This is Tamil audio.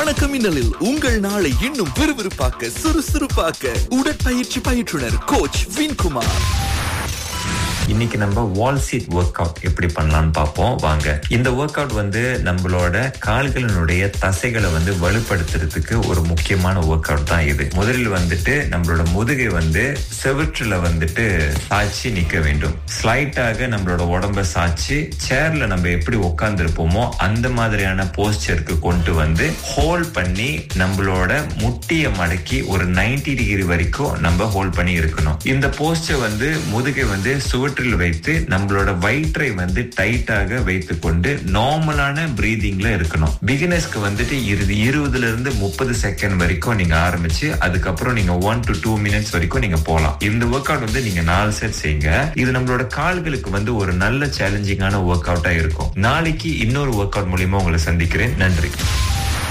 வணக்கம் மின்னலில் உங்கள் நாளை இன்னும் விறுவிறுப்பாக்க சுறுசுறுப்பாக்க உடற்பயிற்சி பயிற்றுனர் கோச் வின்குமார் இன்னைக்கு நம்ம வால் சீட் ஒர்க் அவுட் எப்படி பண்ணலாம்னு பார்ப்போம் வாங்க இந்த ஒர்க் அவுட் வந்து நம்மளோட கால்களினுடைய தசைகளை வந்து வலுப்படுத்துறதுக்கு ஒரு முக்கியமான ஒர்க் அவுட் தான் இது முதலில் வந்துட்டு நம்மளோட முதுகை வந்து செவற்றுல வந்துட்டு சாய்ச்சி நிக்க வேண்டும் ஸ்லைட்டாக நம்மளோட உடம்ப சாய்ச்சி சேர்ல நம்ம எப்படி உட்கார்ந்துருப்போமோ அந்த மாதிரியான போஸ்டருக்கு கொண்டு வந்து ஹோல்ட் பண்ணி நம்மளோட முட்டியை மடக்கி ஒரு 90 டிகிரி வரைக்கும் நம்ம ஹோல்ட் பண்ணி இருக்கணும் இந்த போஸ்டர் வந்து முதுகை வந்து சுவற்றில் வைத்து நம்மளோட வயிற்றை வந்து டைட்டாக வைத்துக் கொண்டு நார்மலான பிரீதிங்ல இருக்கணும் பிகினர்ஸ்க்கு வந்துட்டு இறுதி இருபதுல இருந்து முப்பது செகண்ட் வரைக்கும் நீங்க ஆரம்பிச்சு அதுக்கப்புறம் நீங்க ஒன் டு டூ மினிட்ஸ் வரைக்கும் நீங்க போகலாம் இந்த ஒர்க் அவுட் வந்து நீங்க நாலு செட் செய்யுங்க இது நம்மளோட கால்களுக்கு வந்து ஒரு நல்ல சேலஞ்சிங்கான ஒர்க் அவுட்டா இருக்கும் நாளைக்கு இன்னொரு ஒர்க் அவுட் மூலியமா உங்களை சந்திக்கிறேன் நன்றி